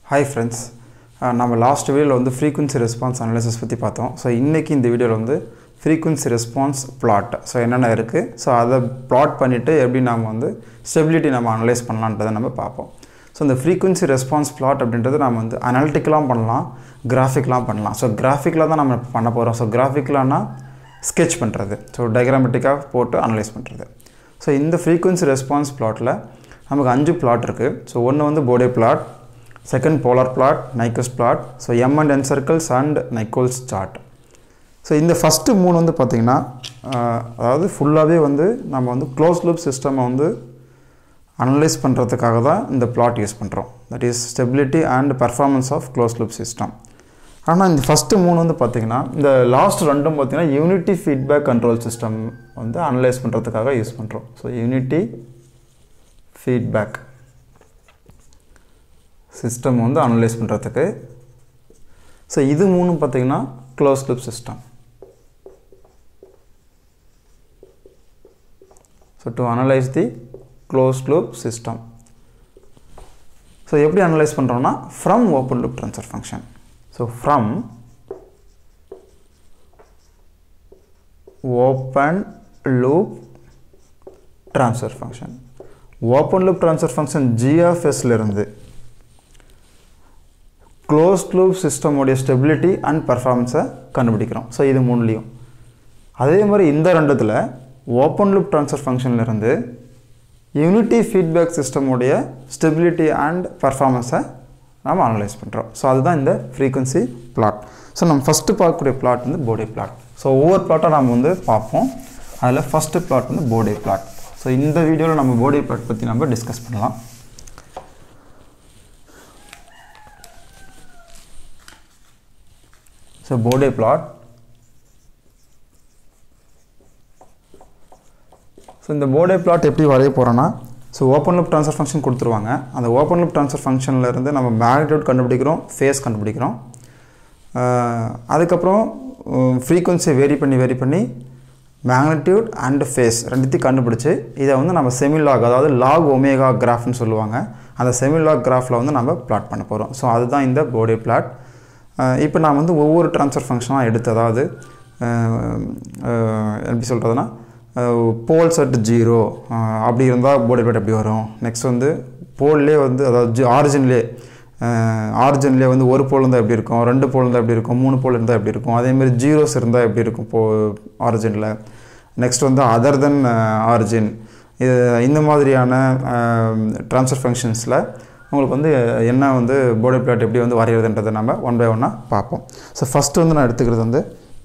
Hi friends நம்ம last வீடியோவில் வந்து ஃப்ரீக்வன்சி ரெஸ்பான்ஸ் அனாலிசிஸ் பற்றி பார்த்தோம் ஸோ இன்றைக்கி இந்த வீடியோவில் வந்து ஃப்ரீக்வன்சி ரெஸ்பான்ஸ் பிளாட் ஸோ என்னென்ன இருக்குது ஸோ அதை பிளாட் பண்ணிவிட்டு எப்படி நம்ம வந்து ஸ்டெபிலிட்டி நம்ம அனலைஸ் பண்ணலான்றதை நம்ம பார்ப்போம் ஸோ இந்த ஃப்ரீக்வன்சி ரெஸ்பான்ஸ் பிளாட் அப்படின்றது நம்ம வந்து அனாலிட்டிக்கலாக பண்ணலாம் கிராஃபிக்லாம் பண்ணலாம் ஸோ கிராஃபிக்கில் தான் நம்ம பண்ண போகிறோம் ஸோ கிராஃபிக்லானா ஸ்கெச் பண்ணுறது ஸோ டயக்ராமெட்டிக்காக போட்டு அனலைஸ் பண்ணுறது ஸோ இந்த ஃப்ரீக்வன்சி ரெஸ்பான்ஸ் பிளாட்டில் நமக்கு அஞ்சு பிளாட் இருக்குது ஸோ ஒன்று வந்து Bode plot second polar plot Nyquist plot so M and N circles and Nichols chart so இந்த ஃபஸ்ட்டு மூணு வந்து பார்த்திங்கன்னா அதாவது ஃபுல்லாகவே வந்து நம்ம வந்து க்ளோஸ் லூப் சிஸ்டமை வந்து அனலைஸ் பண்ணுறதுக்காக தான் இந்த பிளாட் யூஸ் பண்ணுறோம் that is stability and performance of close loop system ஆனால் இந்த ஃபஸ்ட்டு மூணு வந்து பார்த்திங்கன்னா இந்த லாஸ்ட் ரெண்டும் பார்த்திங்கன்னா யூனிட்டி ஃபீட்பேக் கண்ட்ரோல் சிஸ்டம் வந்து அனலைஸ் பண்ணுறதுக்காக யூஸ் பண்ணுறோம் ஸோ யூனிட்டி ஃபீட்பேக் சிஸ்டம் வந்து அனலைஸ் பண்ணுறதுக்கு ஸோ இது மூணும் பார்த்திங்கன்னா close loop system so to analyse the close loop system so எப்படி அனலைஸ் பண்ணுறோன்னா from open loop transfer function so from open loop transfer function open loop transfer function ஜிஎஃப்எஸ்லேருந்து closed loop சிஸ்டமுடைய stability and பர்ஃபார்மன்ஸை கண்டுபிடிக்கிறோம் so இது மூணுலேயும் அதே மாதிரி இந்த ரெண்டுத்தில் ஓப்பன் லூப் ட்ரான்ஸ்ஃபர் ஃபங்க்ஷன்லேருந்து யூனிட்டி ஃபீட்பேக் சிஸ்டமுடைய ஸ்டெபிலிட்டி அண்ட் பர்ஃபார்மன்ஸை நாம் அனலைஸ் பண்ணுறோம் ஸோ அதுதான் இந்த ஃப்ரீக்வன்சி பிளாட் ஸோ நம்ம ஃபஸ்ட்டு பார்க்கக்கூடிய பிளாட் வந்து போடே பிளாட் ஸோ ஒவ்வொரு பிளாட்டாக நம்ம வந்து பார்ப்போம் அதில் ஃபஸ்ட்டு பிளாட் வந்து போடே பிளாட் ஸோ இந்த வீடியோவில் நம்ம போடே பிளாட் பற்றி நம்ம டிஸ்கஸ் பண்ணலாம் ஸோ போடே பிளாட் ஸோ இந்த போடே பிளாட் எப்படி வரைய போகிறோன்னா so open loop transfer function கொடுத்துருவாங்க அந்த ஓப்பன் லுப் ட்ரான்ஸ்ஃபர் ஃபங்க்ஷன்லேருந்து நம்ம மேக்னிடியூட் கண்டுபிடிக்கிறோம் ஃபேஸ் கண்டுபிடிக்கிறோம் அதுக்கப்புறம் ஃப்ரீக்குவன்சியை வேரி பண்ணி வேரி பண்ணி மேக்னிடியூட் அண்ட் ஃபேஸ் ரெண்டுத்தையும் கண்டுபிடிச்சி இதை வந்து நம்ம செமிலாக் அதாவது லாக் ஒமேகா கிராஃப்னு சொல்லுவாங்க அந்த செமிலாக் கிராஃபில் வந்து நம்ம பிளாட் பண்ண போகிறோம் ஸோ அதுதான் இந்த போடே பிளாட் இப்போ நான் வந்து ஒவ்வொரு ட்ரான்ஸ்ஃபர் ஃபங்க்ஷனாக எடுத்து அதாவது எப்படி சொல்கிறதுனா போல்ஸ் அட் ஜீரோ அப்படி இருந்தால் போர்டு பிளேட் எப்படி வரும் நெக்ஸ்ட் வந்து போல்லே வந்து அதாவது ஜி ஆரிஜின்லே ஆரிஜின்லேயே வந்து ஒரு போல் இருந்தால் எப்படி இருக்கும் ரெண்டு போல் இருந்தால் எப்படி இருக்கும் மூணு போல் இருந்தால் எப்படி இருக்கும் அதேமாதிரி ஜீரோஸ் இருந்தால் எப்படி இருக்கும் போ ஆரிஜினில் நெக்ஸ்ட் வந்து அதர் தென் ஆரிஜின் இது இந்த மாதிரியான ட்ரான்ஸ்ஃபர் ஃபங்க்ஷன்ஸில் உங்களுக்கு வந்து என்ன வந்து போர்டு பிளாட் எப்படி வந்து வரைகிறதுன்றதை நம்ம ஒன் பை ஒன்னாக பார்ப்போம் ஸோ ஃபஸ்ட்டு வந்து நான் எடுத்துக்கிறது வந்து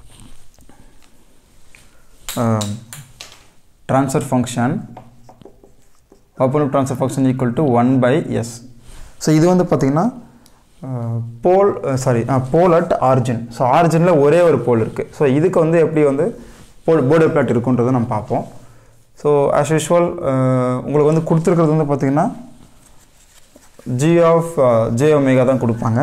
transfer function open transfer function equal to one by s so இது வந்து பார்த்திங்கன்னா pole sorry pole at origin so ஆர்ஜினில் ஒரே ஒரு போல் இருக்குது ஸோ இதுக்கு வந்து எப்படி வந்து போல் போர்டு பிளாட் இருக்குன்றதை நம்ம பார்ப்போம் ஸோ ஆஸ் யூஷுவல் உங்களுக்கு வந்து கொடுத்துருக்கிறது வந்து பார்த்திங்கன்னா ஜி ஆஃப் ஜே ஒமேகா தான் கொடுப்பாங்க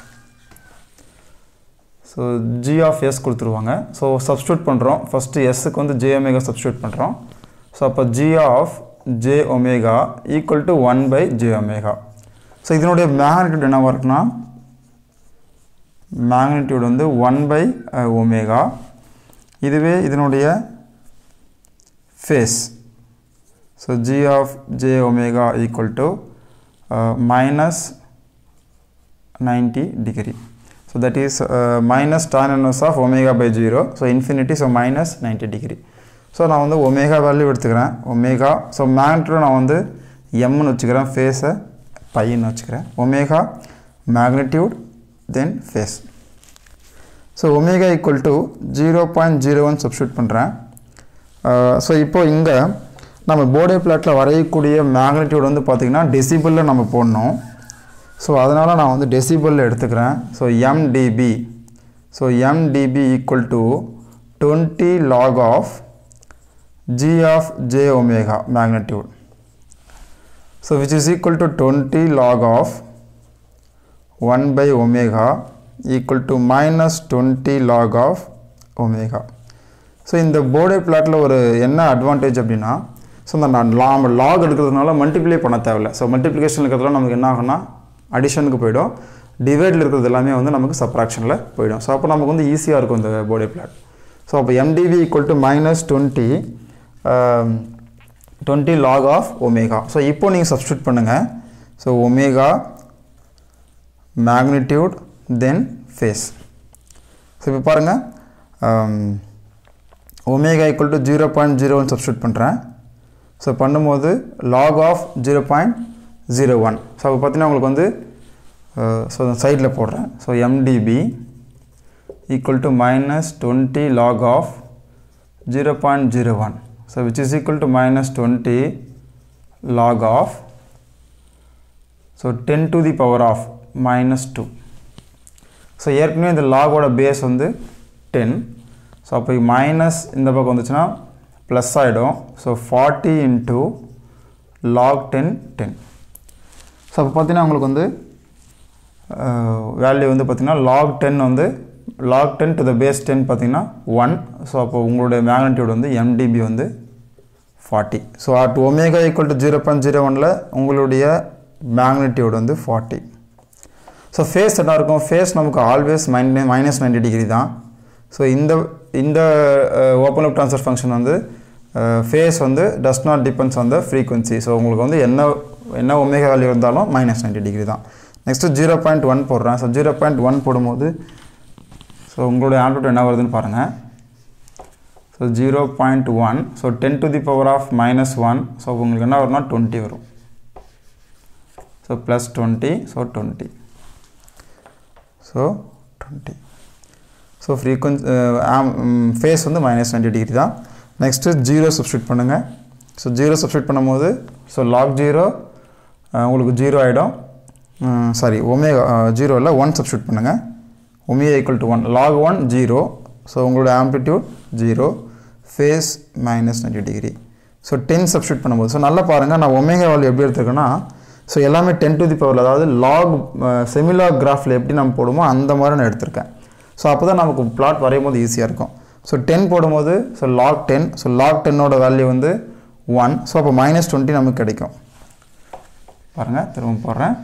ஸோ ஜி ஆஃப் எஸ் கொடுத்துருவாங்க ஸோ சப்ஸ்டியூட் பண்ணுறோம் ஃபஸ்ட்டு எஸ்ஸுக்கு வந்து ஜே ஒமேகா சப்ஸ்டியூட் பண்ணுறோம் ஸோ அப்போ G of j omega equal to one by j omega so இதனுடைய மேக்னிடியூட் என்னவாக இருக்குன்னா மேக்னிடியூட் வந்து ஒன் பை ஒமேகா இதுவே இதனுடைய phase so G of j omega equal to minus 90 degree. So that is uh, minus tan inverse of omega by 0. So infinity so minus 90 degree. So நான் வந்து omega value எடுத்துக்கிறேன் omega so magnitude நான் வந்து எம்னு வச்சுக்கிறேன் ஃபேஸை பையன்னு வச்சுக்கிறேன் omega magnitude then phase so omega equal to zero point zero one substitute பண்ணுறேன் ஸோ இப்போது இங்கே நம்ம போர்டே பிளாட்டில் வரையக்கூடிய மேக்னிடியூட் வந்து பார்த்திங்கன்னா டெசிபிளில் நம்ம போடணும் ஸோ அதனால் நான் வந்து டெசிபிளில் எடுத்துக்கிறேன் so M dB so M dB equal to twenty log of G of j omega magnitude so which is equal to twenty log of one by omega equal to minus twenty log of omega so இந்த Bode பிளாட்டில் ஒரு என்ன advantage அப்படின்னா so இந்த நான் நாம் lock எடுக்கிறதுனால multiply பண்ண தேவையில்ல ஸோ மல்டிப்ளிகேஷன் இருக்கிறதுல நமக்கு என்ன ஆகும்னா அடிஷனுக்கு போயிடும் டிவைடில் இருக்கிறது எல்லாமே வந்து நமக்கு சப்ராக்ஷனில் போயிடும் ஸோ அப்போ நமக்கு வந்து ஈஸியாக இருக்கும் இந்த போர்டே பிளாட் ஸோ அப்போ M dB equal to minus twenty twenty log of omega so இப்போ நீங்கள் சப்ஸ்டியூட் பண்ணுங்கள் so omega magnitude then phase so இப்போ பாருங்கள் omega equal to zero point zero one substitute பண்ணுறேன் ஸோ பண்ணும்போது log of zero point zero one so அப்போ பார்த்தீங்கன்னா உங்களுக்கு வந்து ஸோ சைடில் போடுறேன் so M dB equal to minus twenty log of zero point zero one so which is equal to minus twenty log of so ten to the power of minus two so ஏற்கனவே இந்த லாகோட base வந்து ten so அப்போ minus இந்த பக்கம் வந்துச்சுன்னா plus ஆகிடும் so forty into log ten ten so அப்போ பார்த்தீங்கன்னா உங்களுக்கு வந்து வேல்யூ வந்து பார்த்திங்கன்னா லாக் டென் வந்து log ten to the base ten பார்த்தீங்கன்னா ஒன் ஸோ அப்போ உங்களுடைய மேக்னட்யூட் வந்து எம்டிபி வந்து forty so at omega equal to zero point zero ஒனில் உங்களுடைய மேக்னட்யூட் வந்து ஃபார்ட்டி ஸோ ஃபேஸ் என்ன இருக்கும் ஃபேஸ் நமக்கு always min minus ninety degree தான் ஸோ இந்த இந்த ஓப்பன் அப் ட்ரான்ஸ்ஃபர் ஃபங்க்ஷன் வந்து ஃபேஸ் வந்து does not depends on the frequency so உங்களுக்கு வந்து என்ன என்ன ஒமேகா வேல்யூ இருந்தாலும் மைனஸ் நைன்டி டிகிரி தான் நெக்ஸ்ட்டு ஜீரோ பாயிண்ட் ஒன் போடுறேன் ஸோ ஜீரோ பாயிண்ட் ஒன் போடும்போது ஸோ உங்களுடைய ஆம்ப்ளிட்யூட் என்ன வருதுன்னு பாருங்கள் so zero point one so ten to the power of minus one so உங்களுக்கு என்ன வரும்னா டுவெண்ட்டி வரும் so plus twenty so twenty so twenty so frequency phase வந்து மைனஸ் டுவெண்ட்டி டிகிரி தான் நெக்ஸ்ட்டு ஜீரோ சப்ஸ்டியூட் பண்ணுங்கள் ஸோ ஜீரோ சப்ஸ்டியூட் பண்ணும்போது so log zero உங்களுக்கு zero ஆகிடும் சாரி ஒமேகா ஜீரோ இல்லை ஒன் சப்ஸ்டியூட் பண்ணுங்கள் omega equal to one log one zero so உங்களோட amplitude zero phase minus ninety degree so ten substitute பண்ணும்போது so நல்லா பாருங்கள் நான் ஒமேகா வேல்யூ எப்படி எடுத்துருக்கேன்னா ஸோ எல்லாமே டென் டு தி பவரில் அதாவது லாக் செமிலாக் கிராஃபில் எப்படி நம்ம போடுமோ அந்த மாதிரி நான் எடுத்திருக்கேன் ஸோ அப்போ தான் நமக்கு பிளாட் வரையும் போது ஈஸியாக இருக்கும் ஸோ டென் போடும்போது so log ten so log டென்னோட வேல்யூ வந்து ஒன் ஸோ அப்போ மைனஸ் டுவெண்ட்டி நமக்கு கிடைக்கும் பாருங்கள் திரும்ப போடுறேன்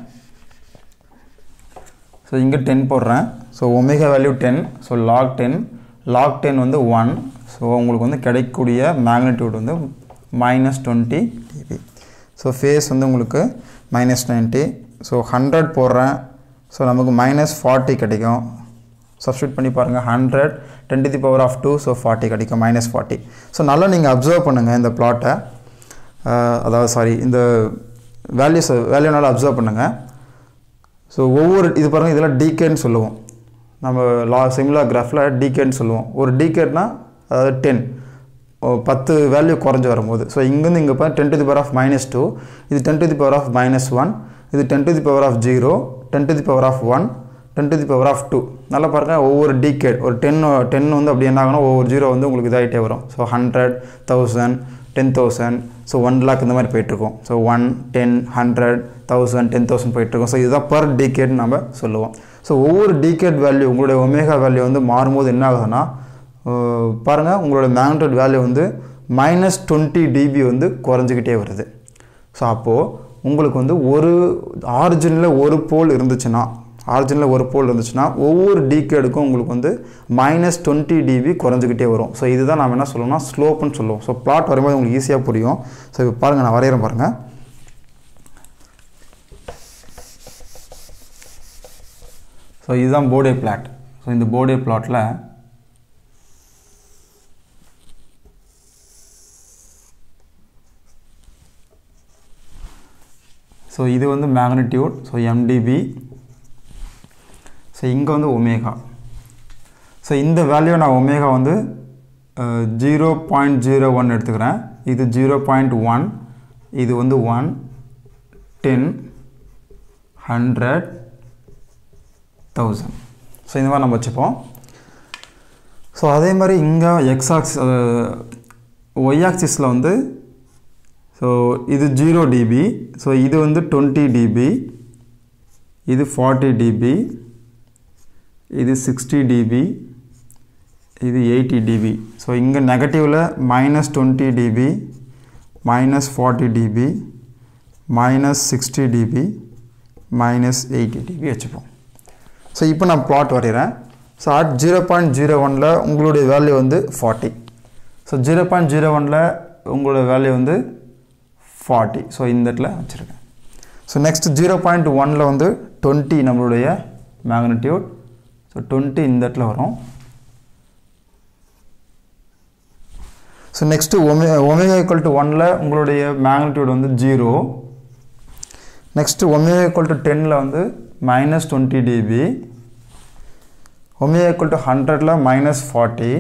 ஸோ இங்கே டென் போடுறேன் so omega value ten so log ten log ten வந்து ஒன் ஸோ உங்களுக்கு வந்து கிடைக்கக்கூடிய மேக்னிடியூட் வந்து minus twenty dB so phase வந்து உங்களுக்கு மைனஸ் நைன்ட்டி ஸோ ஹண்ட்ரட் போடுறேன் ஸோ நமக்கு மைனஸ் ஃபார்ட்டி கிடைக்கும் சப்ஸ்டியூட் பண்ணி பாருங்கள் hundred ten the power of two so forty கிடைக்கும் மைனஸ் ஃபார்ட்டி ஸோ நல்லா நீங்கள் அப்சர்வ் பண்ணுங்கள் இந்த பிளாட்டை அதாவது சாரி இந்த வேல்யூஸ் வேல்யூ நல்லா அப்சர்வ் பண்ணுங்கள் ஸோ ஒவ்வொரு இது பாருங்கள் இதெல்லாம் டிகேன்னு சொல்லுவோம் நம்ம லா சிமிலா கிராஃபில் டிகேன்னு சொல்லுவோம் ஒரு டிகேட்னா அதாவது டென் பத்து வேல்யூ குறைஞ்சி வரும்போது ஸோ இங்கேருந்து இங்கே பார்த்தா ten to the power of minus two இது ten to the power of minus one இது ten to the power of zero ten to the power of one ten to the power of two நல்லா பாருங்கள் ஒவ்வொரு decade ஒரு ten ten வந்து அப்படி என்ன ஆகணும் ஒவ்வொரு ஜீரோ வந்து உங்களுக்கு இதாகிட்டே வரும் so hundred thousand ten thousand so one lakh இந்த மாதிரி போயிட்டுருக்கோம் so one ten hundred thousand ten thousand போயிட்டுருக்கோம் ஸோ இதுதான் பர் டிகேட் நம்ம சொல்லுவோம் ஸோ ஒவ்வொரு டிகேட் வேல்யூ உங்களுடைய ஒமேகா வேல்யூ வந்து மாறும்போது என்ன ஆகுதுன்னா பாருங்கள் உங்களோட மேக்னட் வேல்யூ வந்து மைனஸ் டுவெண்ட்டி டிபி வந்து குறைஞ்சிக்கிட்டே வருது ஸோ அப்போது உங்களுக்கு வந்து ஒரு ஆரிஜினில் ஒரு போல் இருந்துச்சுன்னா ஆரிஜினில் ஒரு போல் இருந்துச்சுன்னா ஒவ்வொரு டிகேடுக்கும் உங்களுக்கு வந்து மைனஸ் டுவெண்ட்டி டிபி குறைஞ்சிக்கிட்டே வரும் ஸோ இதுதான் நம்ம என்ன சொல்லணும்னா ஸ்லோப்புன்னு சொல்லுவோம் ஸோ பிளாட் வரும்போது உங்களுக்கு ஈஸியாக புரியும் ஸோ இப்போ பாருங்கள் நான் வரைகிறேன் பாருங்கள் ஸோ இதுதான் போர்டே பிளாட் ஸோ இந்த போர்டே பிளாட்டில் ஸோ இது வந்து மேக்னிடியூட் ஸோ எம்டிபி ஸோ இங்கே வந்து ஒமேகா ஸோ இந்த வேல்யூ நான் ஒமேகா வந்து ஜீரோ பாயிண்ட் ஜீரோ ஒன் எடுத்துக்கிறேன் இது ஜீரோ பாயிண்ட் ஒன் இது வந்து one ten hundred thousand so இந்த மாதிரி நம்ம வச்சுப்போம் ஸோ அதே மாதிரி இங்கே எக்ஸ் ஆக்ஸ் ஒய் ஆக்சிஸில் வந்து ஸோ இது ஜீரோ டிபி ஸோ இது வந்து டுவெண்ட்டி டிபி இது ஃபார்ட்டி டிபி இது சிக்ஸ்டி டிபி இது எயிட்டி டிபி ஸோ இங்கே நெகட்டிவில் minus twenty dB minus forty dB minus sixty dB minus eighty dB வச்சுப்போம் ஸோ இப்போ நான் ப்ளாட் வரைகிறேன் so at zero point zero ஒனில் உங்களுடைய வேல்யூ வந்து forty so zero point zero ஒனில் உங்களோட வேல்யூ வந்து ஃபார்ட்டி ஸோ இந்த இடத்துல வச்சுருக்கேன் ஸோ நெக்ஸ்ட் ஜீரோ பாயிண்ட் ஒனில் வந்து டுவெண்ட்டி நம்மளுடைய மேக்னட்யூட் ஸோ டுவெண்ட்டி இந்த இடத்துல வரும் so next ome omega equal to ஒனில் உங்களுடைய மேக்னட்யூட் வந்து zero next omega equal to டென்னில் வந்து minus twenty dB omega equal to ஹண்ட்ரடில் மைனஸ் ஃபார்ட்டி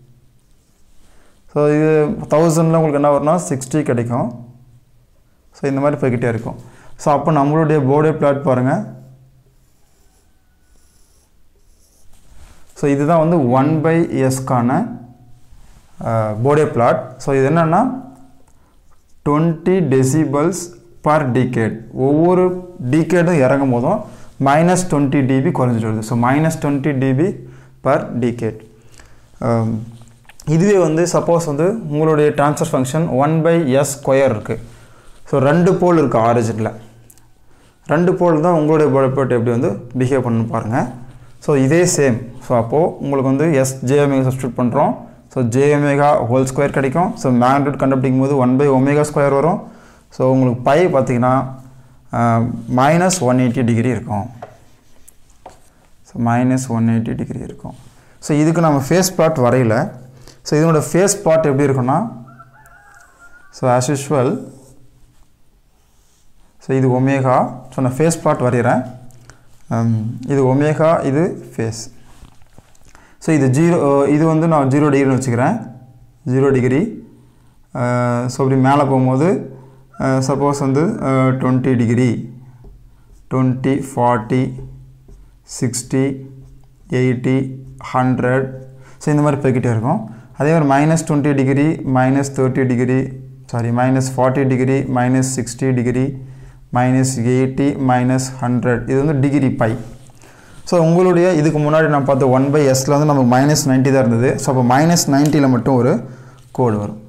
ஸோ இது தௌசண்டில் உங்களுக்கு என்ன வரும்னா சிக்ஸ்டி கிடைக்கும் ஸோ இந்த மாதிரி போய்கிட்டே இருக்கும் ஸோ அப்போ நம்மளுடைய போர்டே பிளாட் பாருங்கள் ஸோ இதுதான் வந்து ஒன் பை எஸ்க்கான போர்டே பிளாட் ஸோ இது என்னென்னா டுவெண்ட்டி டெசிபல்ஸ் பர் டிகேட் ஒவ்வொரு டிகேடும் இறங்கும் போதும் மைனஸ் டுவெண்ட்டி டிபி குறைஞ்சிட்டு வருது so minus twenty dB per decade இதுவே வந்து சப்போஸ் வந்து உங்களுடைய transfer function one by S square இருக்குது ஸோ ரெண்டு போல் இருக்குது ஆரிஜினில் ரெண்டு போல் தான் உங்களுடைய போட் எப்படி வந்து பிஹேவ் பண்ணணும் பாருங்கள் ஸோ இதே சேம் ஸோ அப்போது உங்களுக்கு வந்து எஸ் ஜேஎம்ஏ சப்ஸ்டியூட் பண்ணுறோம் ஸோ ஜேஎம்ஏகா ஹோல் ஸ்கொயர் கிடைக்கும் ஸோ மேக்னட்யூட் கண்டுபிடிக்கும் போது ஒன் பை ஒமேகா ஸ்கொயர் வரும் ஸோ உங்களுக்கு பை பார்த்தீங்கன்னா மைனஸ் ஒன் எயிட்டி டிகிரி இருக்கும் so minus one eighty degree இருக்கும் ஸோ இதுக்கு நம்ம ஃபேஸ் பிளாட் வரையில ஸோ இதனோட ஃபேஸ் பிளாட் எப்படி இருக்குன்னா ஸோ ஆஸ் யூஷுவல் ஸோ இது ஒமேகா ஸோ நான் ஃபேஸ் பிளாட் வரைகிறேன் இது ஒமேகா இது ஃபேஸ் ஸோ இது ஜீரோ இது வந்து நான் ஜீரோ டிகிரின்னு வச்சுக்கிறேன் ஜீரோ டிகிரி ஸோ அப்படி மேலே போகும்போது சப்போஸ் வந்து twenty degree twenty forty sixty eighty hundred so இந்த மாதிரி போய்கிட்டே இருக்கும் அதே மாதிரி minus twenty degree minus thirty degree sorry minus forty degree minus sixty degree minus eighty minus hundred இது வந்து டிகிரி பை ஸோ உங்களுடைய இதுக்கு முன்னாடி நான் பார்த்த ஒன் பை எஸ்ல வந்து நமக்கு மைனஸ் நைன்ட்டி தான் இருந்தது ஸோ அப்போ மைனஸ் நைன்ட்டியில் மட்டும் ஒரு கோடு வரும்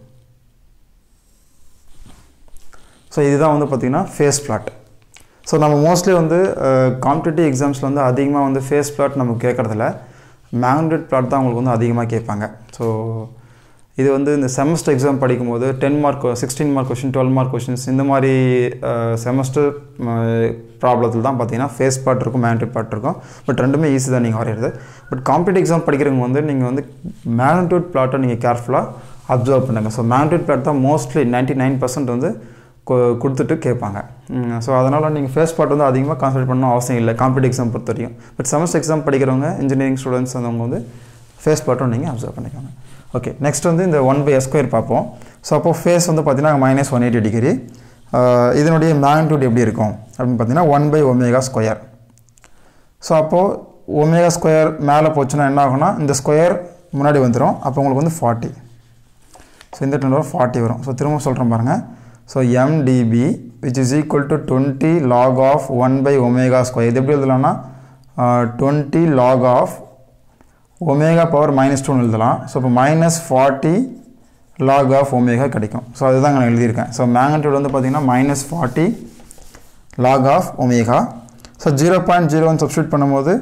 ஸோ இதுதான் வந்து பார்த்திங்கன்னா ஃபேஸ் பிளாட் ஸோ நம்ம மோஸ்ட்லி வந்து காம்படிட்டிவ் எக்ஸாம்ஸில் வந்து அதிகமாக வந்து ஃபேஸ் பிளாட் நமக்கு கேட்குறதில்ல மேக்னெட் பிளாட் தான் உங்களுக்கு வந்து அதிகமாக கேட்பாங்க ஸோ இது வந்து இந்த செமஸ்டர் எக்ஸாம் படிக்கும்போது ten mark sixteen mark question twelve mark questions இந்த மாதிரி செமஸ்டர் ப்ராப்ளத்தில் தான் பார்த்தீங்கன்னா ஃபேஸ் பார்ட் இருக்கும் மேக்னெட் பார்ட் இருக்கும் பட் ரெண்டுமே ஈஸி தான் நீங்கள் வரைகிறது பட் காம்படிட்டிவ் எக்ஸாம் படிக்கிறவங்க வந்து நீங்கள் வந்து மேக்னெட்யூட் பிளாட்டை நீங்கள் கேர்ஃபுல்லாக அப்சர்வ் பண்ணுங்கள் ஸோ மேக்னெட்யூட் பிளாட் தான் மோஸ்ட்லி நைன்ட்டி நைன் பர்சன்ட் வந்து கொடுத்துட்டு கேட்பாங்க ஸோ அதனால் நீங்கள் ஃபேஸ் பார்ட் வந்து அதிகமாக கான்சன்ட்ரேட் பண்ணணும் அவசியம் இல்லை காம்படிட்டிவ் எக்ஸாம் பொறுத்த வரைக்கும் பட் செமஸ்டர் எக்ஸாம் படிக்கிறவங்க இன்ஜினியரிங் ஸ்டூடெண்ட்ஸ் அவங்க வந்து ஃபேஸ் பார்ட்டும் நீங்கள் அப்சர்வ் பண்ணிக்கோங்க ஓகே நெக்ஸ்ட் வந்து இந்த ஒன் பை ஸ்கொயர் பார்ப்போம் ஸோ அப்போ ஃபேஸ் வந்து பார்த்தீங்கன்னா மைனஸ் ஒன் எயிட்டி டிகிரி இதனுடைய மேக்னிடியூட் எப்படி இருக்கும் அப்படின்னு பார்த்தீங்கன்னா one by omega square so அப்போது ஒமேகா ஸ்கொயர் மேலே போச்சுன்னா என்ன ஆகும்னா இந்த ஸ்கொயர் முன்னாடி வந்துடும் அப்போ உங்களுக்கு வந்து ஃபார்ட்டி ஸோ இந்த இடத்துல ஃபார்ட்டி வரும் ஸோ திரும்ப சொல்கிறேன் பாருங்கள் so M dB which is equal to twenty log of one by omega square இது எப்படி எழுதலாம்னா twenty log of omega power minus டூன்னு எழுதலாம் ஸோ இப்போ minus forty log of omega கிடைக்கும் ஸோ அதுதான் நான் எழுதியிருக்கேன் ஸோ மேக்னட்யூட் வந்து பார்த்திங்கன்னா minus forty log of omega so zero point zero one substitute பண்ணும்போது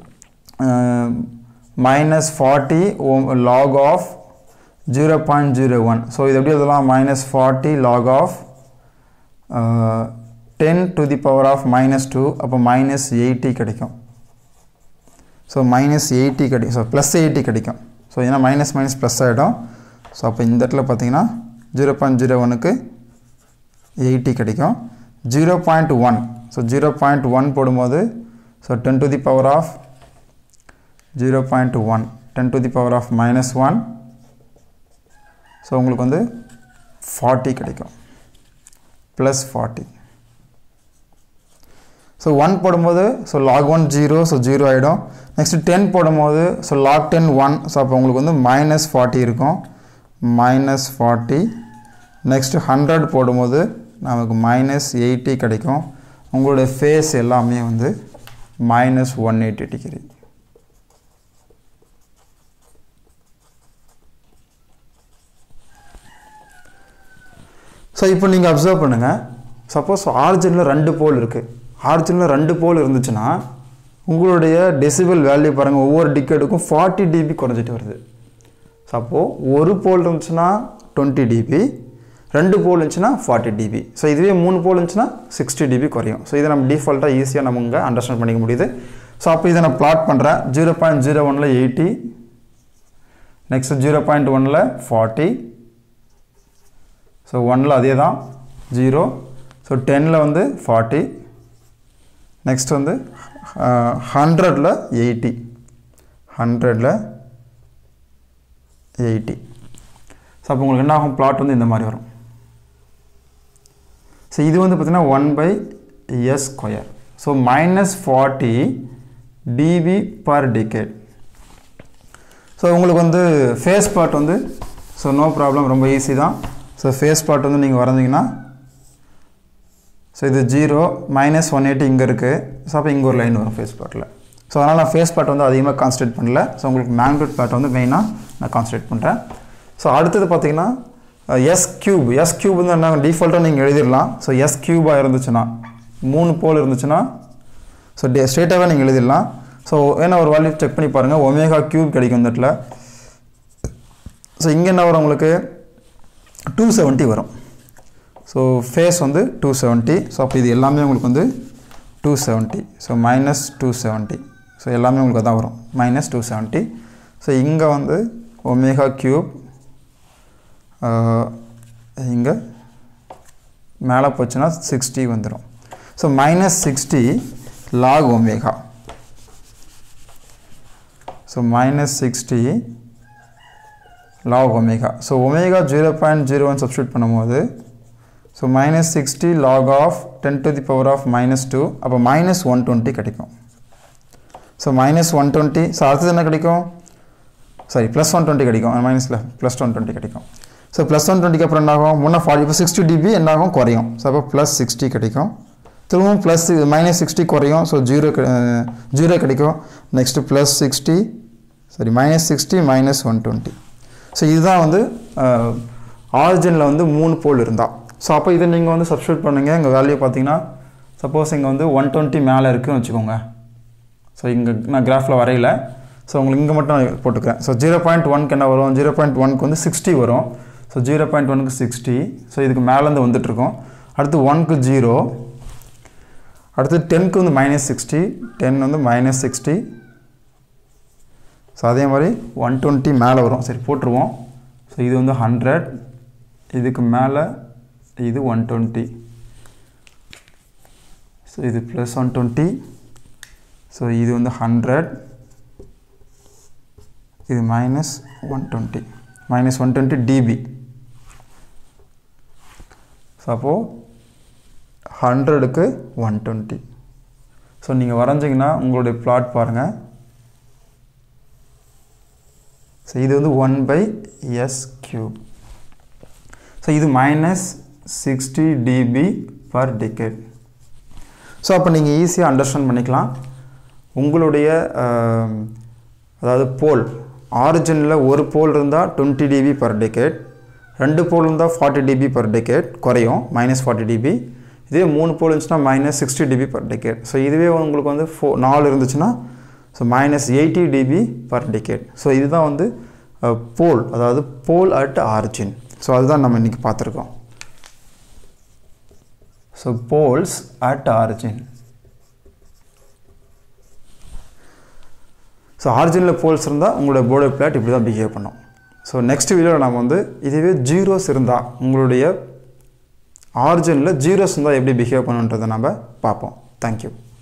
மைனஸ் ஃபார்ட்டி ஓம் log of zero point zero one so இது எப்படி எழுதலாம் minus forty log of ten to the power of minus two அப்போ minus eighty கிடைக்கும் so minus eighty கிடைக்கும் so plus eighty கிடைக்கும் so ஏன்னா மைனஸ் மைனஸ் ப்ளஸ் ஆகிடும் ஸோ அப்போ இந்த இடத்துல பார்த்தீங்கன்னா ஜீரோ பாயிண்ட் ஜீரோ ஒனுக்கு எயிட்டி கிடைக்கும் zero point one so zero point one போடும்போது so ten to the power of zero point one ten to the power of minus one so உங்களுக்கு வந்து ஃபார்ட்டி கிடைக்கும் ப்ளஸ் ஃபார்ட்டி ஸோ ஒன் போடும்போது so log one zero so zero ஆகிடும் next ten போடும்போது so log ten one so அப்போ உங்களுக்கு வந்து minus forty இருக்கும் மைனஸ் ஃபார்ட்டி நெக்ஸ்ட் ஹண்ட்ரட் போடும்போது நமக்கு மைனஸ் எயிட்டி கிடைக்கும் உங்களுடைய ஃபேஸ் எல்லாமே வந்து minus one eighty degree so இப்போ நீங்கள் அப்சர்வ் பண்ணுங்கள் சப்போஸ் ஆரிஜினில் ரெண்டு போல் இருக்குது ஆரிஜினில் ரெண்டு போல் இருந்துச்சுன்னா உங்களுடைய டெசிபிள் வேல்யூ பாருங்கள் ஒவ்வொரு டிக்கெட்டுக்கும் ஃபார்ட்டி டிபி குறைஞ்சிட்டு வருது ஸோ அப்போது ஒரு போல் இருந்துச்சுன்னா டுவெண்ட்டி டிபி ரெண்டு போல் இருந்துச்சுன்னா ஃபார்ட்டி டிபி ஸோ இதுவே மூணு போல் இருந்துச்சுன்னா சிக்ஸ்டி டிபி குறையும் ஸோ இதை நம்ம டிஃபால்ட்டாக ஈஸியாக நம்ம இங்கே அண்டர்ஸ்டாண்ட் பண்ணிக்க முடியுது ஸோ அப்போ இதை நான் பிளாட் பண்ணுறேன் ஜீரோ பாயிண்ட் ஜீரோ ஒனில் எயிட்டி நெக்ஸ்ட் ஜீரோ பாயிண்ட் ஒனில் ஃபார்ட்டி ஸோ ஒனில் அதே தான் ஜீரோ ஸோ டெனில் வந்து ஃபார்ட்டி நெக்ஸ்ட் வந்து ஹண்ட்ரடில் எயிட்டி ஹண்ட்ரடில் எயிட்டி ஸோ அப்போ உங்களுக்கு என்ன ஆகும் பிளாட் வந்து இந்த மாதிரி வரும் ஸோ இது வந்து பார்த்திங்கன்னா one by S square so minus forty dB per decade so உங்களுக்கு வந்து ஃபேஸ் பார்ட் வந்து ஸோ நோ ப்ராப்ளம் ரொம்ப ஈஸி தான் ஸோ ஃபேஸ் பார்ட் வந்து நீங்கள் வரைஞ்சிங்கன்னா ஸோ இது ஜீரோ மைனஸ் ஒன் எயிட்டி இங்கே இருக்குது ஸோ அப்போ இங்கே ஒரு லைன் வரும் ஃபேஸ் பார்ட்டில் ஸோ அதனால் நான் ஃபேஸ் பார்ட் வந்து அதிகமாக கான்சன்ட்ரேட் பண்ணல ஸோ உங்களுக்கு மேக்னெட் பார்ட் வந்து மெயினாக நான் கான்சன்ட்ரேட் பண்ணுறேன் ஸோ அடுத்தது பார்த்தீங்கன்னா எஸ் கியூப் எஸ் கியூப் வந்து என்ன டிஃபால்ட்டாக நீங்கள் எழுதிடலாம் ஸோ எஸ் கியூபாக இருந்துச்சுன்னா மூணு போல் இருந்துச்சுன்னா ஸோ டே ஸ்ட்ரெயிட்டாகவே நீங்கள் எழுதிடலாம் ஸோ ஏன்னா ஒரு வேல்யூ செக் பண்ணி பாருங்கள் ஒமேகா கியூப் கிடைக்கும் இந்த இடத்துல ஸோ இங்கே என்ன வரும் உங்களுக்கு டூ செவன்ட்டி வரும் ஸோ ஃபேஸ் வந்து டூ செவன்ட்டி ஸோ அப்போ இது எல்லாமே உங்களுக்கு வந்து two seventy so minus two seventy so எல்லாமே உங்களுக்கு தான் வரும் மைனஸ் டூ செவன்ட்டி ஸோ இங்கே வந்து ஒமேகா கியூப் இங்கே மேலே போச்சுன்னா சிக்ஸ்டி வந்துடும் so minus sixty log omega so minus sixty log omega so omega zero point zero one substitute பண்ணும்போது so minus sixty log of ten to the power of minus two அப்போ minus one twenty கிடைக்கும் so minus one twenty so அடுத்தது என்ன கிடைக்கும் sorry plus one twenty கிடைக்கும் மைனஸில் plus one twenty கிடைக்கும் so plus one டுவெண்ட்டிக்கு அப்புறம் என்னாகும் முன்னே ஃபார்ட்டி இப்போ சிக்ஸ்டி டிபி என்னாகும் குறையும் ஸோ அப்போ ப்ளஸ் சிக்ஸ்டி கிடைக்கும் திரும்பவும் ப்ளஸ் மைனஸ் சிக்ஸ்டி குறையும் ஸோ ஜீரோ ஜீரோ கிடைக்கும் next plus sixty sorry minus sixty minus one twenty so இதுதான் வந்து ஆரிஜினில் வந்து மூணு போல் இருந்தால் ஸோ அப்போ இதை நீங்கள் வந்து சப்ஸ்டியூட் பண்ணுங்கள் எங்கள் வேல்யூ பார்த்தீங்கன்னா சப்போஸ் இங்கே வந்து ஒன் டுவெண்ட்டி மேலே இருக்குதுன்னு வச்சுக்கோங்க ஸோ இங்கே நான் கிராஃபில் வரையில ஸோ உங்களுக்கு இங்கே மட்டும் நான் போட்டுக்கிறேன் ஸோ ஜீரோ பாயிண்ட் ஒன்க்கு என்ன வரும் ஜீரோ பாயிண்ட் ஒன்க்கு வந்து சிக்ஸ்டி வரும் ஸோ ஜீரோ பாயிண்ட் ஒனுக்கு சிக்ஸ்டி ஸோ இதுக்கு மேலேருந்து வந்துட்டுருக்கோம் அடுத்து ஒன்க்கு ஜீரோ அடுத்து டென்க்கு வந்து மைனஸ் சிக்ஸ்டி டென் வந்து மைனஸ் சிக்ஸ்டி ஸோ அதே மாதிரி ஒன் டுவெண்ட்டி மேலே வரும் சரி போட்டுருவோம் ஸோ இது வந்து ஹண்ட்ரட் இதுக்கு மேலே இது ஒன் டுவெண்ட்டி ஸோ இது ப்ளஸ் ஒன் டுவெண்ட்டி ஸோ இது வந்து ஹண்ட்ரட் இது minus one twenty minus one twenty dB so அப்போது ஹண்ட்ரடுக்கு ஒன் டுவெண்ட்டி ஸோ நீங்கள் வரைஞ்சிங்கன்னா உங்களுடைய பிளாட் பாருங்கள் ஸோ இது வந்து one by S cube so இது minus sixty dB per decade so அப்போ நீங்கள் ஈஸியாக அண்டர்ஸ்டாண்ட் பண்ணிக்கலாம் உங்களுடைய அதாவது போல் ஆரிஜினில் ஒரு போல் இருந்தால் டுவெண்ட்டி டிபி பர் டெக்கேட் ரெண்டு போல் இருந்தால் ஃபார்ட்டி டிபி பர் டெக்கேட் குறையும் மைனஸ் ஃபார்ட்டி டிபி இதே மூணு போல் இருந்துச்சுன்னா minus sixty dB per decade so இதுவே உங்களுக்கு வந்து ஃபோ நாலு இருந்துச்சுன்னா so minus eighty dB per decade so இதுதான் வந்து போல் அதாவது போல் அட் ஆரிஜின் ஸோ அதுதான் நம்ம இன்றைக்கி பார்த்துருக்கோம் so poles at origin so ஆரிஜினில் போல்ஸ் இருந்தால் உங்களோட போர்டு பிளாட் இப்படி தான் பிஹேவ் பண்ணும் ஸோ நெக்ஸ்ட் வீடியோவில் நம்ம வந்து இதுவே ஜீரோஸ் இருந்தால் உங்களுடைய ஆரிஜினில் ஜீரோஸ் இருந்தால் எப்படி பிஹேவ் பண்ணுன்றதை நம்ம பார்ப்போம் தேங்க்யூ